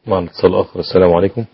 مع الاتصال الآخر السلام عليكم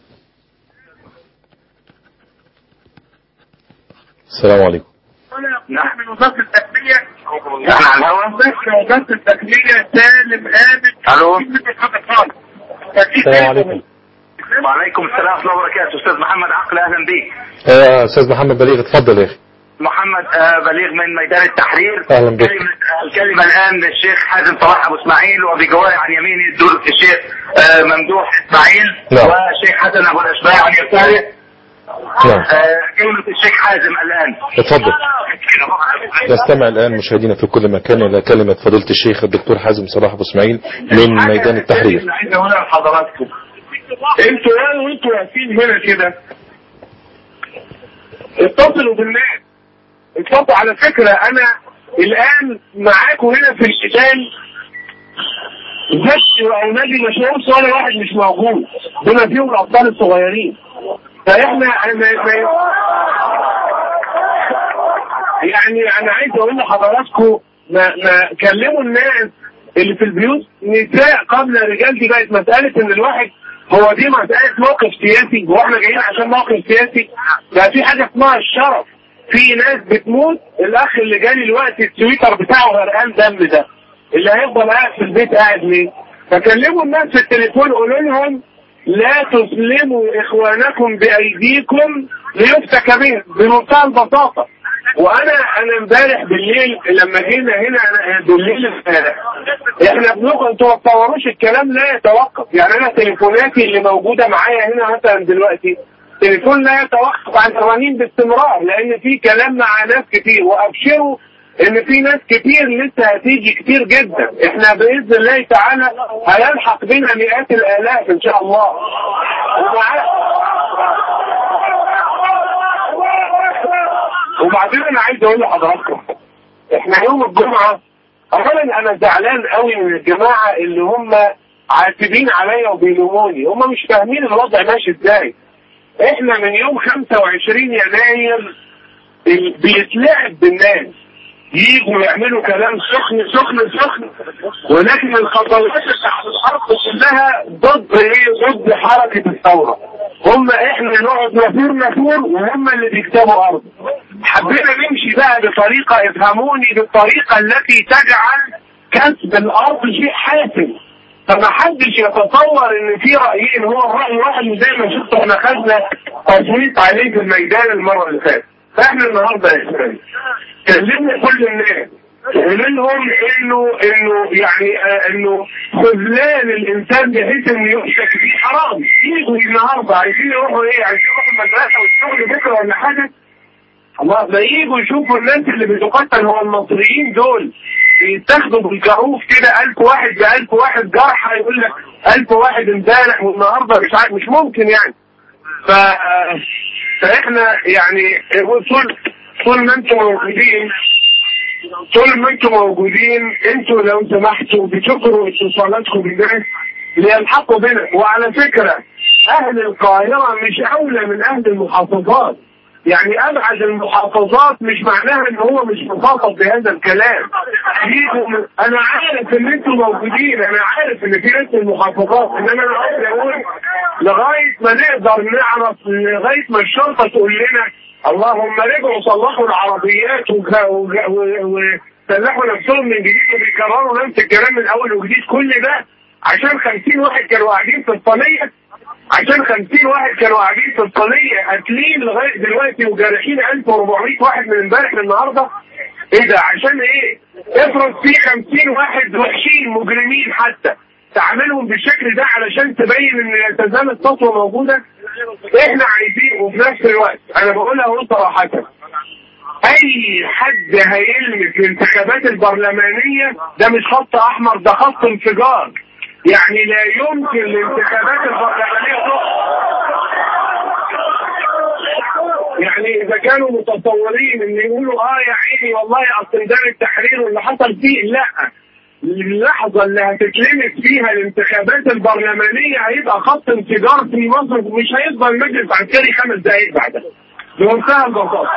السلام عليكم نحن من وزارة التكمية نحن على الهواء بس وزارة التكمية سالم آمن الو السلام عليكم وعليكم السلام ورحمه الله وبركاته استاذ محمد عقل اهلا بيك آه، أستاذ محمد بليغ اتفضل يا أخي محمد آه، بليغ من ميدان التحرير أهلا بك. كلمة الكلمة الآن للشيخ حازم صلاح أبو إسماعيل وبجواره عن يمينه الدور الشيخ آه، ممدوح إسماعيل نعم. والشيخ حسن أبو الأشباع عن يساره نعم آه، كلمة الشيخ حازم الآن اتفضل نستمع الآن مشاهدينا في كل مكان إلى كلمة فضيلة الشيخ الدكتور حازم صلاح أبو إسماعيل من ميدان التحرير اللي عايز اقولها لحضراتكم انتوا يا وانتوا واقفين هنا كده اتصلوا بالناس اتصلوا على فكرة انا الان معاكم هنا في القتال زكي او نادي مشهور ولا واحد مش موجود بما فيهم الابطال الصغيرين فاحنا ما ما يعني انا عايز اقول لحضراتكم ما ما كلموا الناس اللي في البيوت نساء قبل رجال دي بقت مساله ان الواحد هو دي مساله موقف سياسي هو احنا جايين عشان موقف سياسي ده في حاجه اسمها الشرف في ناس بتموت الاخ اللي جالي الوقت التويتر بتاعه غرقان دم ده اللي هيفضل قاعد في البيت قاعد ليه فكلموا الناس في التليفون قولوا لهم لا تسلموا اخوانكم بايديكم ليفتك بهم بمنتهى البساطه وانا انا امبارح بالليل لما جينا هنا أنا بالليل امبارح احنا بنقول انتوا ما تصوروش الكلام لا يتوقف يعني انا تليفوناتي اللي موجوده معايا هنا مثلا دلوقتي تليفون لا يتوقف عن الرنين باستمرار لان في كلام مع ناس كتير وابشروا ان في ناس كتير لسه هتيجي كتير جدا احنا باذن الله تعالى هيلحق بنا مئات الالاف ان شاء الله ومع وبعدين انا عايز اقول لحضراتكم احنا يوم الجمعه اولا انا زعلان قوي من الجماعه اللي هم عاتبين عليا وبيلوموني هم مش فاهمين الوضع ماشي ازاي احنا من يوم 25 يناير ال- بيتلعب بالناس يجوا يعملوا كلام سخن سخن سخن ولكن الخطوات اللي على الارض كلها ضد ايه ضد حركه الثوره هم احنا نقعد نثور نثور وهم اللي بيكتبوا ارض حبينا نمشي بقى بطريقه افهموني بالطريقه التي تجعل كسب الارض شيء حاسم فما حدش يتصور ان في رايين هو الراي واحد زي ما شفتوا احنا خدنا تصويت عليه في الميدان المره اللي فاتت فاحنا النهارده يا شباب كلمنا كل الناس قلنا لهم انه انه يعني آه انه خذلان الانسان بحيث انه يمسك فيه حرام يجوا النهارده عايزين يروحوا ايه عايزين يروحوا المدرسه والشغل بكره ولا حاجه الله ده يجوا يشوفوا الناس اللي بتقتل هو المصريين دول بيتاخدوا بالجروف كده 1000 واحد ب 1000 واحد جرحى يقول لك 1000 واحد امبارح والنهارده مش عارف مش ممكن يعني ف فاحنا يعني طول طول ما انتم موجودين طول ما انتم موجودين انتوا لو سمحتوا بتشكروا اتصالاتكم بالناس ليلحقوا بنا وعلى فكره اهل القاهره مش اولى من اهل المحافظات يعني ابعد المحافظات مش معناها ان هو مش مخاطب بهذا الكلام يجوا من- انا عارف ان انتم موجودين انا عارف ان في ناس من المحافظات انما انا عايز اقول لغايه ما نقدر نعرف لغايه ما الشرطه تقول لنا اللهم رجعوا صلحوا العربيات وك- وك- و- وسلحوا نفسهم من جديد وبيكرروا نفس الكلام من اول وجديد كل ده عشان 50 واحد كانوا قاعدين في الصينيه عشان 50 واحد كانوا قاعدين في الصينيه قاتلين لغايه دلوقتي وجارحين 1400 واحد من امبارح للنهارده ايه ده عشان ايه؟ افرض في 50 واحد وحشين مجرمين حتى تعاملهم بالشكل ده علشان تبين ان الالتزام السطوه موجوده احنا عايزين وفي نفس الوقت انا بقولها اهو صراحه اي حد هيلمس الانتخابات البرلمانيه ده مش خط احمر ده خط انفجار يعني لا يمكن الانتخابات البرلمانيه تقف يعني اذا كانوا متصورين ان يقولوا اه يا عيني والله اصل ميدان التحرير واللي حصل فيه لا اللحظة اللي هتتلمس فيها الانتخابات البرلمانية هيبقى خط انفجار في مصر ومش هيفضل مجلس عسكري خمس دقايق بعدها بمنتهى البساطة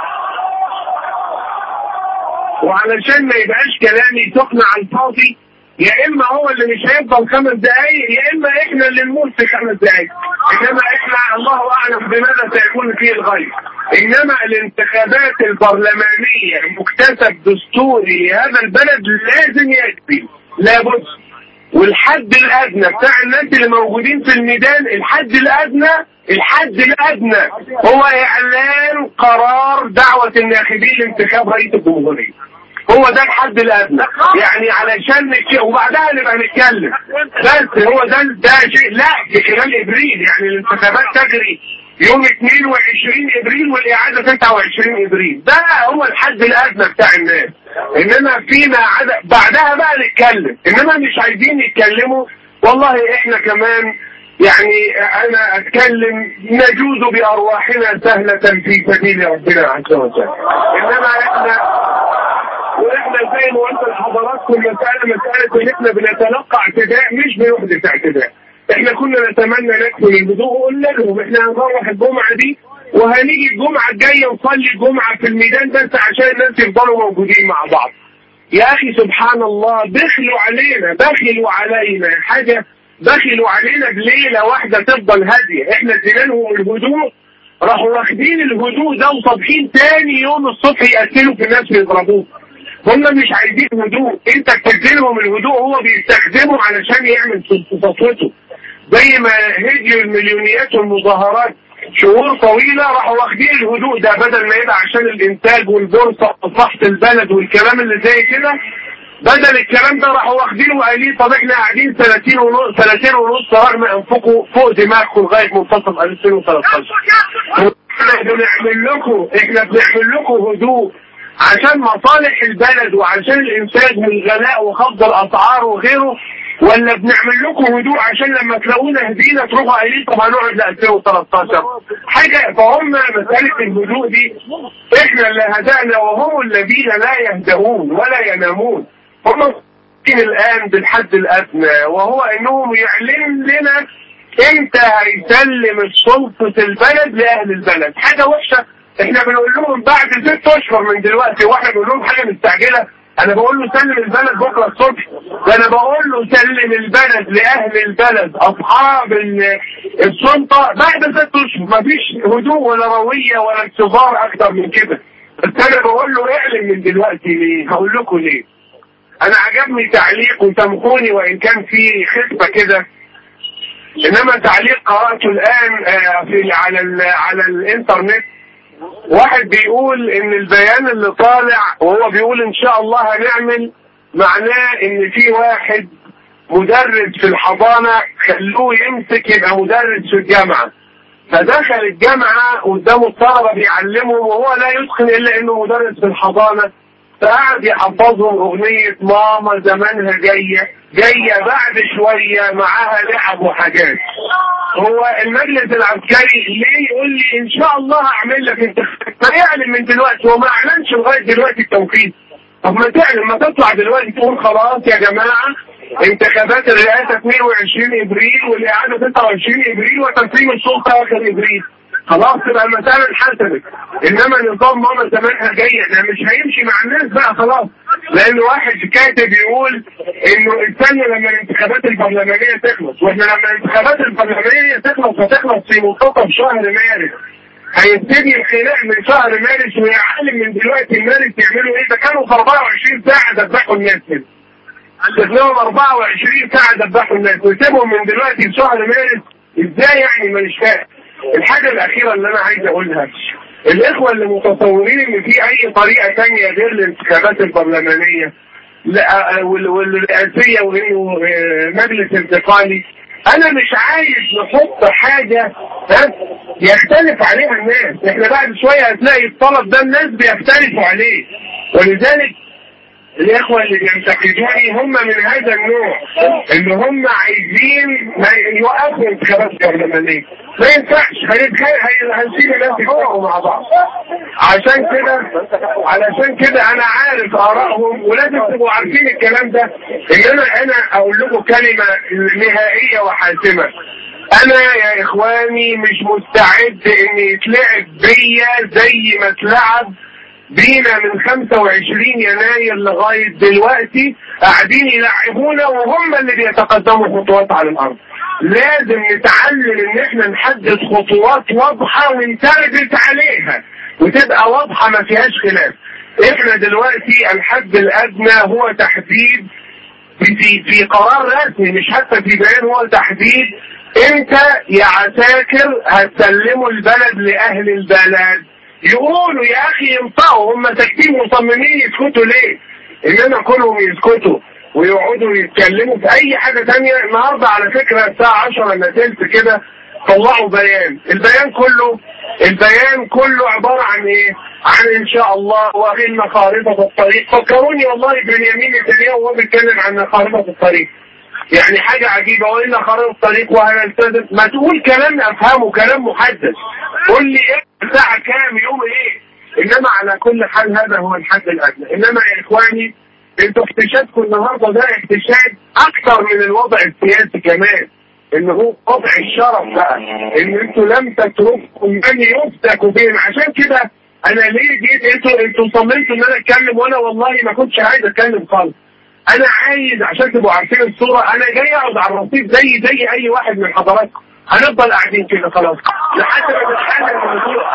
وعلشان ما يبقاش كلامي سخن على الفاضي يا اما هو اللي مش هيفضل خمس دقايق يا اما احنا اللي نموت في خمس دقايق انما احنا الله اعلم بماذا سيكون فيه الغيب انما الانتخابات البرلمانيه مكتسب دستوري لهذا البلد لازم ياتي لابد والحد الادنى بتاع الناس اللي موجودين في الميدان الحد الادنى الحد الادنى هو اعلان قرار دعوه الناخبين لانتخاب رئيس الجمهوريه هو ده الحد الادنى يعني علشان نك... وبعدها نبقى نتكلم بس هو ده ده شيء لا في خلال ابريل يعني الانتخابات تجري يوم 22 ابريل والاعاده 29 ابريل ده هو الحد الادنى بتاع الناس انما فيما عدا بعدها بقى نتكلم انما مش عايزين يتكلموا والله احنا كمان يعني انا اتكلم نجوز بارواحنا سهله في سبيل ربنا عز وجل انما احنا واحنا زي ما قلت لحضراتكم مساله مساله ان احنا بنتلقى اعتداء مش بنحدث اعتداء احنا كنا نتمنى نكمل الهدوء وقلنا لهم احنا هنروح الجمعه دي وهنيجي الجمعه الجايه نصلي الجمعه في الميدان بس عشان الناس يفضلوا موجودين مع بعض. يا اخي سبحان الله بخلوا علينا بخلوا علينا حاجه بخلوا علينا بليله واحده تفضل هاديه احنا ادينا لهم الهدوء راحوا واخدين الهدوء ده وصابحين تاني يوم الصبح يقتلوا في الناس ويضربوه هم مش عايزين هدوء انت بتديلهم الهدوء هو بيستخدمه علشان يعمل سطوته زي ما هديوا المليونيات والمظاهرات شهور طويلة راحوا واخدين الهدوء ده بدل ما يبقى عشان الانتاج والبورصة ومصلحة البلد والكلام اللي زي كده بدل الكلام ده راحوا واخدينه وقايلين طب احنا قاعدين سنتين ونص سنتين ونص رغم انفقوا فوق دماغكم لغايه منتصف 2013 احنا بنعمل لكم احنا بنعمل لكم هدوء عشان مصالح البلد وعشان الانتاج والغلاء وخفض الاسعار وغيره ولا بنعمل لكم هدوء عشان لما تلاقونا هدينا تروحوا قايلين طب هنقعد ل 2013 حاجه فهم مساله الهدوء دي احنا اللي هدانا وهم الذين لا يهدؤون ولا ينامون هم الان بالحد الادنى وهو انهم يعلن لنا امتى هيسلم سلطه البلد لاهل البلد حاجه وحشه احنا بنقول لهم بعد ست اشهر من دلوقتي واحنا بنقول لهم حاجه مستعجله انا بقول له سلم البلد بكره الصبح ده انا بقول له سلم البلد لاهل البلد اصحاب السلطه بعد ست اشهر مفيش هدوء ولا رويه ولا انتظار اكتر من كده بس انا بقول له اعلن من دلوقتي ليه هقول لكم ليه انا عجبني تعليق وسامحوني وان كان في خفه كده انما تعليق قراته الان في على على الانترنت واحد بيقول ان البيان اللي طالع وهو بيقول ان شاء الله هنعمل معناه ان في واحد مدرس في الحضانة خلوه يمسك يبقى مدرس في الجامعة فدخل الجامعة قدامه الطلبة بيعلمهم وهو لا يتقن الا انه مدرس في الحضانة فقعد يحفظهم اغنية ماما زمانها جاية جاية بعد شوية معاها لعب وحاجات هو المجلس العسكري ليه يقول لي ان شاء الله هعمل لك انت فيعلن من دلوقتي وما اعلنش لغايه دلوقتي التوقيت طب ما تعلن ما تطلع دلوقتي تقول خلاص يا جماعه انتخابات الرئاسه 22 ابريل والاعاده 29 ابريل وتسليم السلطه اخر ابريل خلاص تبقى المسألة انحسبت انما نظام ماما زمانها جاية ده مش هيمشي مع الناس بقى خلاص لان واحد كاتب يقول انه الثانية لما الانتخابات البرلمانية تخلص واحنا لما الانتخابات البرلمانية تخلص هتخلص في منتصف شهر مارس هيبتدي الخناق من شهر مارس ويعلم من دلوقتي مارس يعملوا ايه ده كانوا في 24 ساعة ذبحوا الناس كده تلاقيهم 24 ساعة ذبحوا الناس ويسيبهم من دلوقتي لشهر مارس ازاي يعني مش فاهم الحاجة الأخيرة اللي أنا عايز أقولها الإخوة اللي متصورين إن في أي طريقة تانية غير الانتخابات البرلمانية والرئاسية وإنه مجلس انتقالي أنا مش عايز نحط حاجة ها يختلف عليها الناس إحنا بعد شوية هتلاقي الطلب ده الناس بيختلفوا عليه ولذلك الاخوة اللي بينتقدوني هم من هذا النوع ان هم عايزين يوقفوا الانتخابات البرلمانية ما ينفعش هنسيب الناس يتفقوا مع بعض عشان كده علشان كده انا عارف ارائهم ولازم تبقوا عارفين الكلام ده ان انا انا اقول لكم كلمة نهائية وحاسمة انا يا اخواني مش مستعد ان يتلعب بيا زي ما اتلعب بينا من 25 يناير لغاية دلوقتي قاعدين يلعبونا وهم اللي بيتقدموا خطوات على الأرض لازم نتعلم ان احنا نحدد خطوات واضحة ونثابت عليها وتبقى واضحة ما فيهاش خلاف احنا دلوقتي الحد الادنى هو تحديد في في قرار رسمي مش حتى في بيان هو تحديد انت يا عساكر هتسلموا البلد لاهل البلد يقولوا يا اخي ينطقوا هم ساكتين مصممين يسكتوا ليه انما كلهم يسكتوا ويقعدوا يتكلموا في اي حاجه تانية النهارده على فكره الساعه 10 الا تلت كده طلعوا بيان البيان كله البيان كله عباره عن ايه عن ان شاء الله وان خارطه الطريق فكروني والله بنيامين نتنياهو وهو بيتكلم عن خارطه الطريق يعني حاجة عجيبة وإلا خريطة الطريق وهنلتزم ما تقول كلام أفهمه كلام محدد قول لي إيه الساعة كام يوم إيه إنما على كل حال هذا هو الحد الأدنى إنما يا إخواني انتوا احتشادكم النهارده ده احتشاد أكثر من الوضع السياسي كمان إن هو وضع الشرف بقى إن أنتوا لم تتركوا من يفتك بهم عشان كده أنا ليه جيت أنتوا أنتوا صممتوا إن أنا أتكلم وأنا والله ما كنتش عايز أتكلم خالص انا عايز عشان تبقوا عارفين الصوره انا جاي اقعد على الرصيف زي زي اي واحد من حضراتكم هنفضل قاعدين كده خلاص لحد ما نتحل الموضوع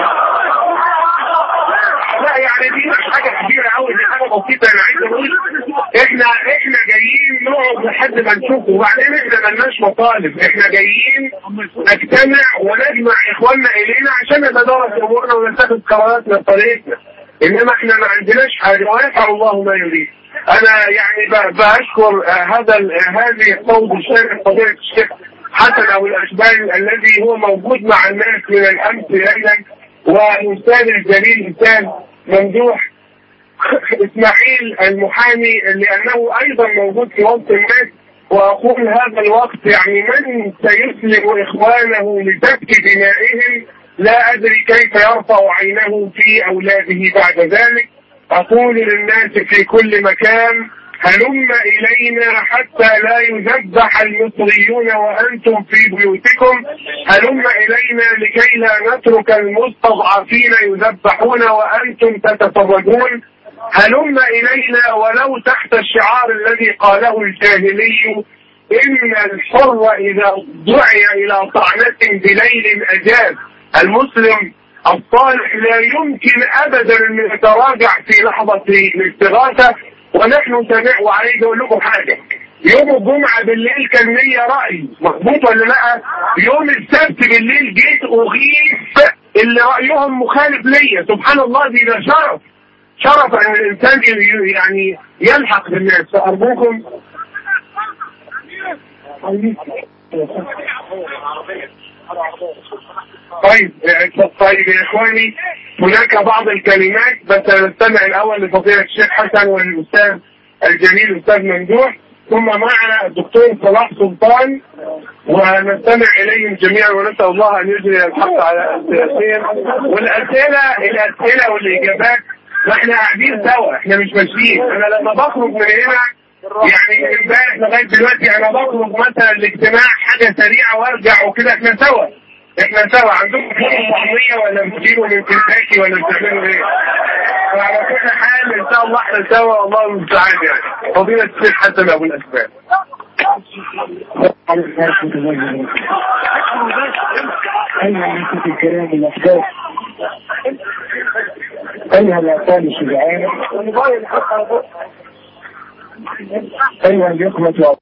لا يعني دي مش حاجه كبيره قوي دي حاجه بسيطه انا عايز اقول احنا احنا جايين نقعد لحد ما نشوف وبعدين احنا ملناش مطالب احنا جايين نجتمع ونجمع اخواننا الينا عشان نتدارس امورنا ونتخذ قراراتنا بطريقتنا انما احنا ما عندناش حاجه ويفعل الله ما يريد انا يعني بشكر هذا هذه الصوت الشيخ فضيله الشيخ حسن ابو الاشبال الذي هو موجود مع الناس من الامس ليلا والاستاذ الجليل الاستاذ ممدوح اسماعيل المحامي لانه ايضا موجود في وسط الناس واقول هذا الوقت يعني من سيسلم اخوانه لسفك دمائهم لا ادري كيف يرفع عينه في اولاده بعد ذلك أقول للناس في كل مكان هلم إلينا حتى لا يذبح المصريون وأنتم في بيوتكم هلم إلينا لكي لا نترك المستضعفين يذبحون وأنتم تتفرجون هلم إلينا ولو تحت الشعار الذي قاله الجاهلي إن الحر إذا دعي إلى طعنة بليل أجاب المسلم الصالح لا يمكن ابدا ان يتراجع في لحظه الاستغاثه ونحن سمع وعايز اقول لكم حاجه يوم الجمعه بالليل كان ليا راي مظبوط ولا لا؟ يوم السبت بالليل جيت اغيث اللي رايهم مخالف ليا سبحان الله دي ده شرف شرف ان الانسان يعني يلحق بالناس فارجوكم طيب طيب يا اخواني هناك بعض الكلمات بس نستمع الاول لفضيله الشيخ حسن والاستاذ الجليل الاستاذ ممدوح ثم معنا الدكتور صلاح سلطان ونستمع اليهم جميعا ونسال الله ان يجري الحق على السياسيين والاسئله الاسئله والاجابات ما احنا قاعدين سوا احنا مش ماشيين انا لما بخرج من هنا يعني امبارح لغايه دلوقتي انا بخرج مثلا الاجتماع حاجه سريعه وارجع وكده احنا سوا احنا سوا عندكم فول طعميه ولا بتجيبوا من كنتاكي ولا بتعملوا ايه؟ وعلى كل حال ان شاء الله احنا سوا والله المستعان يعني فضيله الشيخ حسن ابو الاسباب أيها الأخوة الكرام الأحباب أيها الأطفال الشجعان أيها الإخوة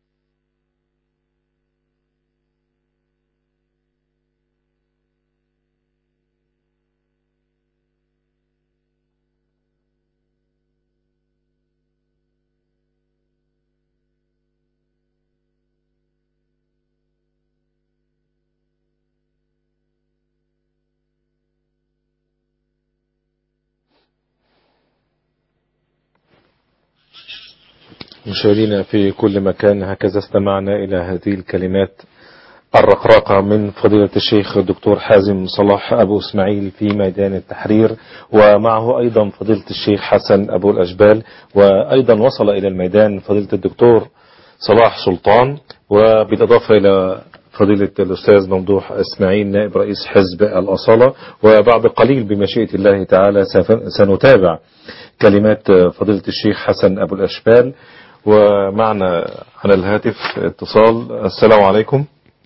مشاهدينا في كل مكان هكذا استمعنا إلى هذه الكلمات الرقراقة من فضيلة الشيخ الدكتور حازم صلاح أبو إسماعيل في ميدان التحرير ومعه أيضا فضيلة الشيخ حسن أبو الأجبال وأيضا وصل إلى الميدان فضيلة الدكتور صلاح سلطان وبالإضافة إلى فضيلة الأستاذ ممدوح إسماعيل نائب رئيس حزب الأصالة وبعد قليل بمشيئة الله تعالى سف- سنتابع كلمات فضيلة الشيخ حسن أبو الأشبال ومعنا على الهاتف اتصال السلام عليكم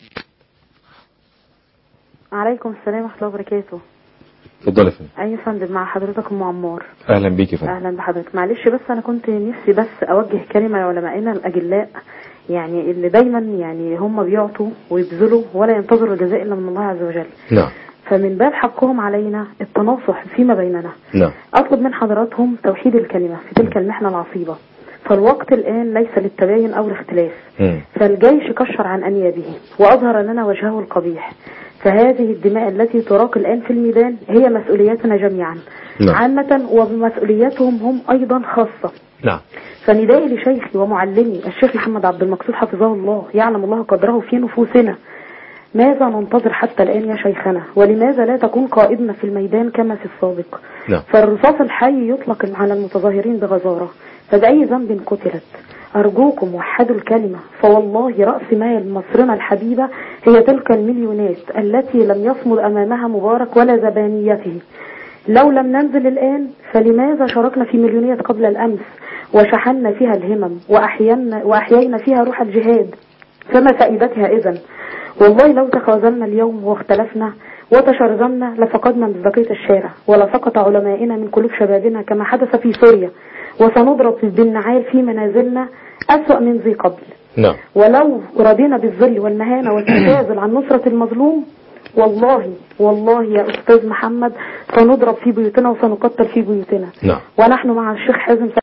عليكم السلام ورحمة الله وبركاته اتفضل يا فندم أي فندم مع حضرتك أم عمار أهلا بيك يا فندم أهلا بحضرتك معلش بس أنا كنت نفسي بس أوجه كلمة لعلمائنا الأجلاء يعني اللي دايما يعني هم بيعطوا ويبذلوا ولا ينتظروا الجزاء إلا من الله عز وجل نعم فمن باب حقهم علينا التناصح فيما بيننا نعم أطلب من حضراتهم توحيد الكلمة في تلك المحنة العصيبة فالوقت الآن ليس للتباين أو الاختلاف مم. فالجيش كشر عن أنيابه وأظهر لنا وجهه القبيح فهذه الدماء التي تراق الآن في الميدان هي مسؤوليتنا جميعا نعم. عامة وبمسؤولياتهم هم أيضا خاصة نعم فندائي لشيخي ومعلمي الشيخ محمد عبد المقصود حفظه الله يعلم الله قدره في نفوسنا ماذا ننتظر حتى الآن يا شيخنا ولماذا لا تكون قائدنا في الميدان كما في السابق نعم فالرصاص الحي يطلق على المتظاهرين بغزارة فبأي ذنب قتلت أرجوكم وحدوا الكلمة فوالله رأس مال مصرنا الحبيبة هي تلك المليونات التي لم يصمد أمامها مبارك ولا زبانيته لو لم ننزل الآن فلماذا شاركنا في مليونية قبل الأمس وشحنا فيها الهمم وأحيينا, وأحيينا فيها روح الجهاد فما فائدتها إذن والله لو تخاذلنا اليوم واختلفنا وتشرذمنا لفقدنا مصداقية الشارع ولسقط علمائنا من قلوب شبابنا كما حدث في سوريا وسنضرب بالنعال في منازلنا أسوأ من ذي قبل نعم ولو رضينا بالذل والمهانة والتنازل عن نصرة المظلوم والله والله يا أستاذ محمد سنضرب في بيوتنا وسنقتل في بيوتنا نعم ونحن مع الشيخ حازم